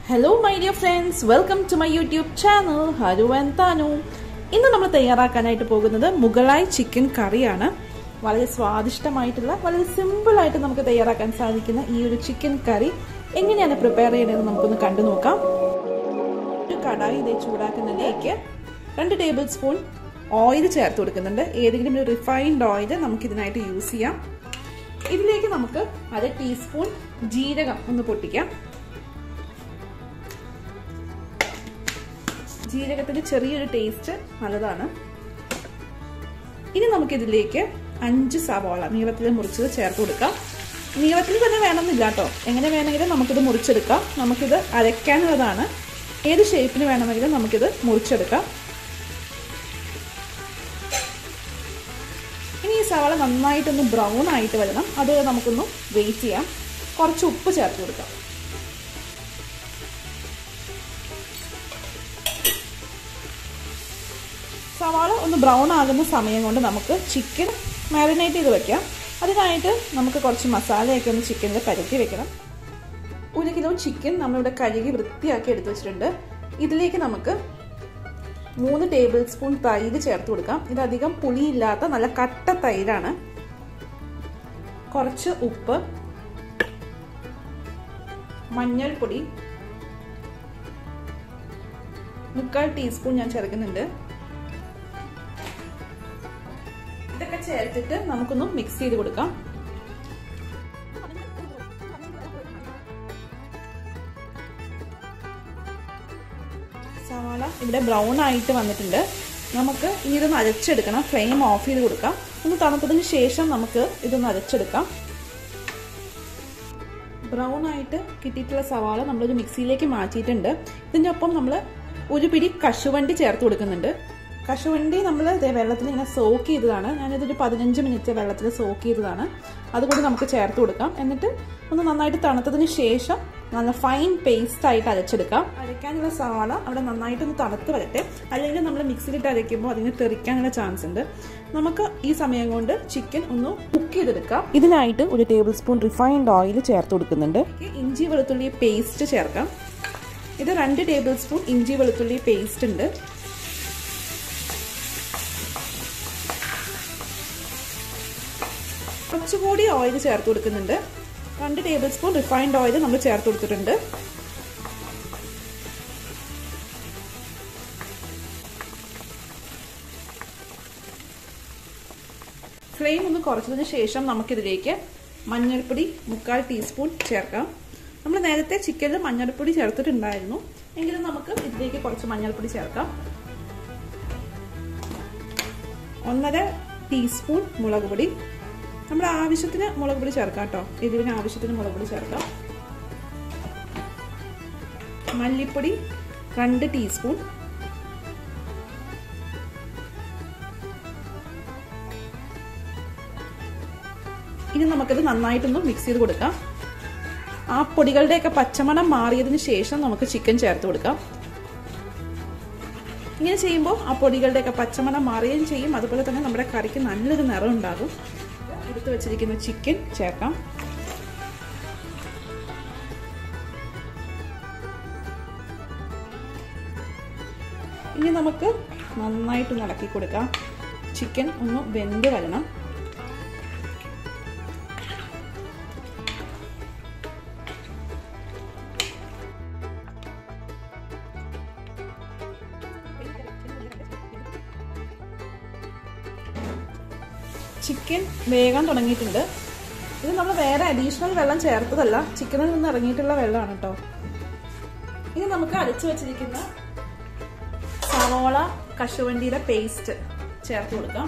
hello my dear friends welcome to my YouTube channel Haru and Thanu ഇന്ന് നമ്മൾ തയ്യാറാക്കാനായിട്ട് പോകുന്നത് മുഗളായി ചിക്കൻ കറിയാണ് വളരെ സ്വാദിഷ്ടമായിട്ടുള്ള വളരെ സിമ്പിളായിട്ട് നമുക്ക് തയ്യാറാക്കാൻ സാധിക്കുന്ന ഈ ഒരു ചിക്കൻ കറി എങ്ങനെയാണ് പ്രിപ്പയർ ചെയ്യണമെന്ന് നമുക്കൊന്ന് കണ്ടു നോക്കാം ഒരു കടായി ഇതേ ചൂടാക്കുന്നതിലേക്ക് രണ്ട് ടേബിൾ സ്പൂൺ ഓയിൽ ചേർത്ത് കൊടുക്കുന്നുണ്ട് ഏതെങ്കിലും ഒരു റിഫൈൻഡ് ഓയിൽ നമുക്ക് ഇതിനായിട്ട് യൂസ് ചെയ്യാം ഇതിലേക്ക് നമുക്ക് അര ടീസ്പൂൺ ജീരകം ഒന്ന് പൊട്ടിക്കാം ജീരകത്തിന്റെ ചെറിയൊരു ടേസ്റ്റ് നല്ലതാണ് ഇനി നമുക്കിതിലേക്ക് അഞ്ച് സവാള നീളത്തിൽ മുറിച്ചത് ചേർത്ത് കൊടുക്കാം നീളത്തിൽ തന്നെ വേണമെന്നില്ല കേട്ടോ എങ്ങനെ വേണമെങ്കിലും നമുക്കിത് മുറിച്ചെടുക്കാം നമുക്കിത് അരയ്ക്കാനുള്ളതാണ് ഏത് ഷേപ്പിന് വേണമെങ്കിലും നമുക്കിത് മുറിച്ചെടുക്കാം ഇനി ഈ സവാള നന്നായിട്ടൊന്ന് ബ്രൗൺ ആയിട്ട് വരണം അത് നമുക്കൊന്ന് വെയിറ്റ് ചെയ്യാം കുറച്ച് ഉപ്പ് ചേർത്ത് കൊടുക്കാം സവാള ഒന്ന് ബ്രൗൺ ആകുന്ന സമയം കൊണ്ട് നമുക്ക് ചിക്കൻ മാരിനേറ്റ് ചെയ്ത് വെക്കാം അതിനായിട്ട് നമുക്ക് കുറച്ച് മസാലയൊക്കെ ഒന്ന് ചിക്കനിൽ കരുത്തി വെക്കണം ഒരു കിലോ ചിക്കൻ നമ്മളിവിടെ കഴുകി വൃത്തിയാക്കി എടുത്തു വെച്ചിട്ടുണ്ട് ഇതിലേക്ക് നമുക്ക് മൂന്ന് ടേബിൾ സ്പൂൺ തൈര് ചേർത്ത് കൊടുക്കാം ഇതധികം പുളിയില്ലാത്ത നല്ല കട്ട തൈരാണ് കുറച്ച് ഉപ്പ് മഞ്ഞൾപ്പൊടി മുക്കാൽ ടീസ്പൂൺ ഞാൻ ചേർക്കുന്നുണ്ട് ഇതൊക്കെ ചേർത്തിട്ട് നമുക്കൊന്ന് മിക്സ് ചെയ്ത് കൊടുക്കാം സവാള ഇവിടെ ബ്രൗൺ ആയിട്ട് വന്നിട്ടുണ്ട് നമുക്ക് ഇനി ഇതൊന്ന് അരച്ചെടുക്കണം ഫ്ലെയിം ഓഫ് ചെയ്ത് കൊടുക്കാം ഒന്ന് തണുത്തതിന് ശേഷം നമുക്ക് ഇതൊന്ന് അരച്ചെടുക്കാം ബ്രൗൺ ആയിട്ട് കിട്ടിയിട്ടുള്ള സവാള നമ്മളൊരു മിക്സിയിലേക്ക് മാറ്റിയിട്ടുണ്ട് ഇതിൻ്റെ ഒപ്പം നമ്മൾ ഒരു പിടി കശുവണ്ടി ചേർത്ത് കൊടുക്കുന്നുണ്ട് കശുവണ്ടി നമ്മൾ ഇതേ വെള്ളത്തിൽ ഇങ്ങനെ സോക്ക് ചെയ്തതാണ് ഞാനിതൊരു പതിനഞ്ച് മിനിറ്റ് വെള്ളത്തിൽ സോക്ക് ചെയ്തതാണ് അതുകൂടി നമുക്ക് ചേർത്ത് കൊടുക്കാം എന്നിട്ട് ഒന്ന് നന്നായിട്ട് തണുത്തതിന് ശേഷം നല്ല ഫൈൻ പേസ്റ്റ് ആയിട്ട് അരച്ചെടുക്കാം അരയ്ക്കാനുള്ള സവാള അവിടെ നന്നായിട്ടൊന്ന് തണുത്ത് വരട്ടെ അല്ലെങ്കിൽ നമ്മൾ മിക്സിയിലിട്ട് അരയ്ക്കുമ്പോൾ അതിന് തെറിക്കാനുള്ള ചാൻസ് ഉണ്ട് നമുക്ക് ഈ സമയം കൊണ്ട് ചിക്കൻ ഒന്ന് കുക്ക് ചെയ്തെടുക്കാം ഇതിനായിട്ട് ഒരു ടേബിൾ സ്പൂൺ റിഫൈൻഡ് ഓയിൽ ചേർത്ത് കൊടുക്കുന്നുണ്ട് ഇഞ്ചി വെളുത്തുള്ളി പേസ്റ്റ് ചേർക്കാം ഇത് രണ്ട് ടേബിൾ സ്പൂൺ ഇഞ്ചി വെളുത്തുള്ളി പേസ്റ്റ് ഉണ്ട് കുറച്ചുകൂടി ഓയിൽ ചേർത്ത് കൊടുക്കുന്നുണ്ട് രണ്ട് ടേബിൾ സ്പൂൺ റിഫൈൻഡ് ഓയിൽ നമ്മൾ ചേർത്ത് കൊടുത്തിട്ടുണ്ട് ഫ്ലെയിം ഒന്ന് കുറച്ചതിന് ശേഷം നമുക്കിതിലേക്ക് മഞ്ഞൾപ്പൊടി മുക്കാൽ ടീസ്പൂൺ ചേർക്കാം നമ്മൾ നേരത്തെ ചിക്കനിൽ മഞ്ഞൾപ്പൊടി ചേർത്തിട്ടുണ്ടായിരുന്നു എങ്കിലും നമുക്ക് ഇതിലേക്ക് കുറച്ച് മഞ്ഞൾപ്പൊടി ചേർക്കാം ഒന്നര ടീസ്പൂൺ മുളക് പൊടി നമ്മുടെ ആവശ്യത്തിന് മുളക് പൊടി ചേർക്കാം കേട്ടോ എരിവിന് ആവശ്യത്തിന് മുളക് പൊടി ചേർക്കാം മല്ലിപ്പൊടി രണ്ട് ടീസ്പൂൺ ഇനി നമുക്കിത് നന്നായിട്ടൊന്ന് മിക്സ് ചെയ്ത് കൊടുക്കാം ആ പൊടികളുടെയൊക്കെ പച്ചമണം മാറിയതിന് ശേഷം നമുക്ക് ചിക്കൻ ചേർത്ത് കൊടുക്കാം ഇങ്ങനെ ചെയ്യുമ്പോൾ ആ പൊടികളുടെയൊക്കെ പച്ചമണം മാറുകയും ചെയ്യും അതുപോലെ തന്നെ നമ്മുടെ കറിക്ക് നല്ലൊരു നിറം ഉണ്ടാകും എടുത്ത് വെച്ചിരിക്കുന്ന ചിക്കൻ ചേർക്കാം ഇനി നമുക്ക് നന്നായിട്ട് ഇളക്കി കൊടുക്കാം ചിക്കൻ ഒന്ന് വെന്ത് വരണം ചിക്കൻ വേകാൻ തുടങ്ങിയിട്ടുണ്ട് ഇത് നമ്മൾ വേറെ അഡീഷണൽ വെള്ളം ചേർത്തതല്ല ചിക്കനിൽ നിന്ന് ഇറങ്ങിയിട്ടുള്ള വെള്ളമാണ് കേട്ടോ ഇനി നമുക്ക് അരച്ചു വെച്ചിരിക്കുന്ന സവോള കശുവണ്ടിയുടെ പേസ്റ്റ് ചേർത്ത് കൊടുക്കാം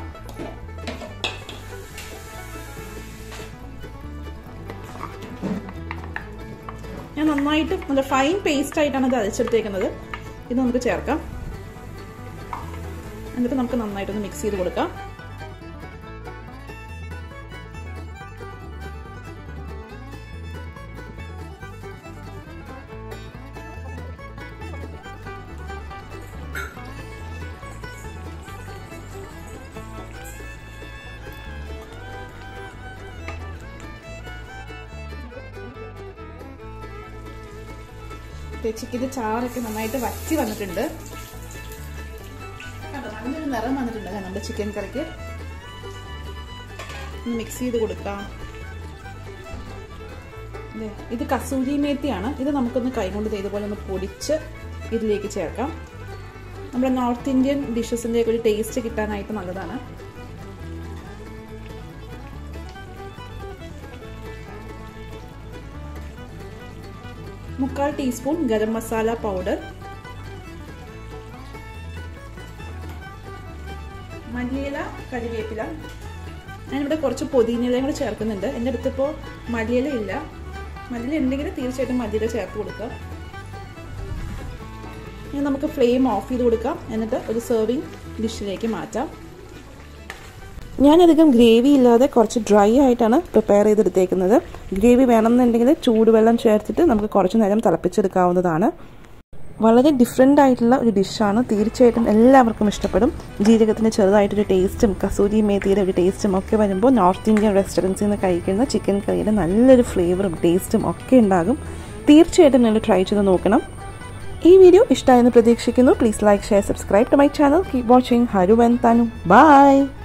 ഞാൻ നന്നായിട്ട് നല്ല ഫൈൻ പേസ്റ്റ് ആയിട്ടാണ് ഇത് അരച്ചെടുത്തേക്കുന്നത് ഇത് നമുക്ക് ചേർക്കാം എന്നിട്ട് നമുക്ക് നന്നായിട്ടൊന്ന് മിക്സ് ചെയ്ത് കൊടുക്കാം ചിക്കൻ്റെ ചാറൊക്കെ നന്നായിട്ട് വറ്റി വന്നിട്ടുണ്ട് കണ്ടോ നല്ലൊരു നിറം വന്നിട്ടുണ്ട് നമ്മുടെ ചിക്കൻ കറിക്ക് ഒന്ന് മിക്സ് ചെയ്ത് കൊടുക്കാം ഇത് കസൂരി മേത്തിയാണ് ഇത് നമുക്കൊന്ന് കൈകൊണ്ട് ഇതുപോലെ ഒന്ന് പൊടിച്ച് ഇതിലേക്ക് ചേർക്കാം നമ്മുടെ നോർത്ത് ഇന്ത്യൻ ഡിഷസിൻ്റെ ഒരു ടേസ്റ്റ് കിട്ടാനായിട്ട് നല്ലതാണ് മുക്കാൽ ടീസ്പൂൺ ഗരം മസാല പൗഡർ മല്ലിയില കരിവേപ്പില ഞാനിവിടെ കുറച്ച് പൊതിനയിലയും കൂടെ ചേർക്കുന്നുണ്ട് എൻ്റെ അടുത്തിപ്പോൾ മല്ലിയില ഇല്ല മല്ലിയില ഉണ്ടെങ്കിൽ തീർച്ചയായിട്ടും മല്ലിയില ചേർത്ത് കൊടുക്കുക ഇനി നമുക്ക് ഫ്ലെയിം ഓഫ് ചെയ്ത് കൊടുക്കാം എന്നിട്ട് ഒരു സെർവിങ് ഡിഷിലേക്ക് മാറ്റാം ഞാനധികം ഗ്രേവി ഇല്ലാതെ കുറച്ച് ഡ്രൈ ആയിട്ടാണ് പ്രിപ്പയർ ചെയ്തെടുത്തേക്കുന്നത് ഗ്രേവി വേണമെന്നുണ്ടെങ്കിൽ ചൂടുവെള്ളം ചേർത്തിട്ട് നമുക്ക് കുറച്ച് നേരം തിളപ്പിച്ചെടുക്കാവുന്നതാണ് വളരെ ഡിഫറെൻ്റ് ആയിട്ടുള്ള ഒരു ഡിഷാണ് തീർച്ചയായിട്ടും എല്ലാവർക്കും ഇഷ്ടപ്പെടും ജീരകത്തിൻ്റെ ചെറുതായിട്ടൊരു ടേസ്റ്റും കസൂരി മേത്തിയുടെ ഒരു ടേസ്റ്റും ഒക്കെ വരുമ്പോൾ നോർത്ത് ഇന്ത്യൻ റെസ്റ്റോറൻറ്റ്സിൽ നിന്ന് കഴിക്കുന്ന ചിക്കൻ കറിയുടെ നല്ലൊരു ഫ്ലേവറും ടേസ്റ്റും ഒക്കെ ഉണ്ടാകും തീർച്ചയായിട്ടും നിങ്ങൾ ട്രൈ ചെയ്ത് നോക്കണം ഈ വീഡിയോ ഇഷ്ടമായെന്ന് പ്രതീക്ഷിക്കുന്നു please like share subscribe to my channel keep watching Haru and Thanu by